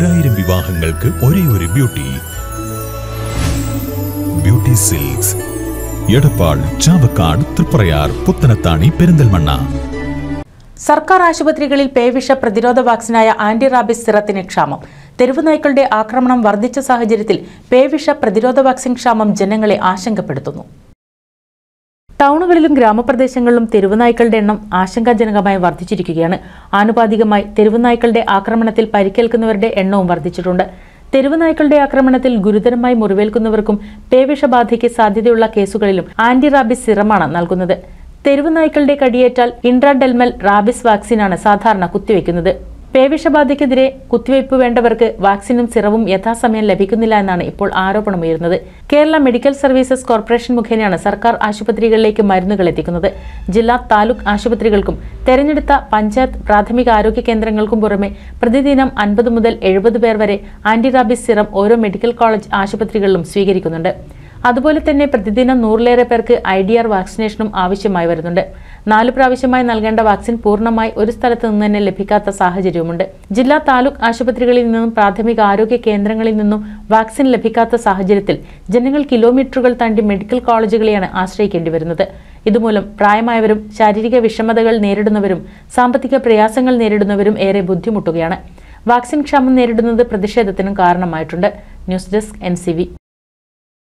ഒരായിരം വിവാഹങ്ങൾക്ക് ഒരേ ഒരു beauty beauty silks Edappal Chavakkad Triprayar Puthanathani Perinthalmanna സർക്കാർ ആശുപത്രികളിൽ പേവിഷ പ്രതിരോധ വാക്സിനായ ആന്റി റാബിസ് സിറത്തിന് ക്ഷാമം തെരുവ് നായ്ക്കളുടെ ആക്രമണം വർദ്ധിച്ച സാഹചര്യത്തിൽ പേവിഷ പ്രതിരോധ വാക്സിൻ ക്ഷാമം ജനങ്ങളെ ആശങ്കപ്പെടുത്തുന്നു ടൗണുകളിലും ഗ്രാമപ്രദേശങ്ങളിലും തെരുവുനായ്ക്കളുടെ എണ്ണം ആശങ്കാജനകമായി വർദ്ധിച്ചിരിക്കുകയാണ് ആനുപാതികമായി തെരുവുനായ്ക്കളുടെ ആക്രമണത്തിൽ പരിക്കേൽക്കുന്നവരുടെ എണ്ണവും വർദ്ധിച്ചിട്ടുണ്ട് തെരുവുനായ്ക്കളുടെ ആക്രമണത്തിൽ ഗുരുതരമായി മുറിവേൽക്കുന്നവർക്കും പേവിഷബാധയ്ക്ക് സാധ്യതയുള്ള കേസുകളിലും ആന്റി റാബിസ് സിറമാണ് നൽകുന്നത് തെരുവുനായ്ക്കളുടെ കടിയേറ്റാൽ ഇൻട്രാഡെൽമൽ റാബിസ് വാക്സിനാണ് സാധാരണ കുത്തിവെക്കുന്നത് പേവിഷബാധയ്ക്കെതിരെ കുത്തിവയ്പ് വേണ്ടവർക്ക് വാക്സിനും സിറവും യഥാസമയം ലഭിക്കുന്നില്ല എന്നാണ് ഇപ്പോൾ ആരോപണമുയരുന്നത് കേരള മെഡിക്കൽ സർവീസസ് കോർപ്പറേഷൻ മുഖേനയാണ് സർക്കാർ ആശുപത്രികളിലേക്ക് മരുന്നുകൾ എത്തിക്കുന്നത് ജില്ലാ താലൂക്ക് ആശുപത്രികൾക്കും തെരഞ്ഞെടുത്ത പഞ്ചായത്ത് പ്രാഥമിക ആരോഗ്യ കേന്ദ്രങ്ങൾക്കും പുറമെ പ്രതിദിനം അൻപത് മുതൽ എഴുപത് പേർ വരെ ആന്റിറാബിസ് സിറം ഓരോ മെഡിക്കൽ കോളേജ് ആശുപത്രികളിലും സ്വീകരിക്കുന്നുണ്ട് അതുപോലെ തന്നെ പ്രതിദിനം നൂറിലേറെ പേർക്ക് ഐ ഡി ആർ വാക്സിനേഷനും ആവശ്യമായി വരുന്നുണ്ട് നാല് പ്രാവശ്യമായി നൽകേണ്ട വാക്സിൻ പൂർണ്ണമായി ഒരു സ്ഥലത്ത് നിന്ന് തന്നെ ലഭിക്കാത്ത സാഹചര്യവുമുണ്ട് ജില്ലാ താലൂക്ക് ആശുപത്രികളിൽ നിന്നും പ്രാഥമിക ആരോഗ്യ കേന്ദ്രങ്ങളിൽ നിന്നും വാക്സിൻ ലഭിക്കാത്ത സാഹചര്യത്തിൽ ജനങ്ങൾ കിലോമീറ്ററുകൾ താണ്ടി മെഡിക്കൽ കോളേജുകളെയാണ് ആശ്രയിക്കേണ്ടി വരുന്നത് ഇതുമൂലം പ്രായമായവരും ശാരീരിക വിഷമതകൾ നേരിടുന്നവരും സാമ്പത്തിക പ്രയാസങ്ങൾ നേരിടുന്നവരും ഏറെ ബുദ്ധിമുട്ടുകയാണ് വാക്സിൻ ക്ഷാമം നേരിടുന്നത് പ്രതിഷേധത്തിനും കാരണമായിട്ടുണ്ട് ന്യൂസ് ഡെസ്ക് എൻ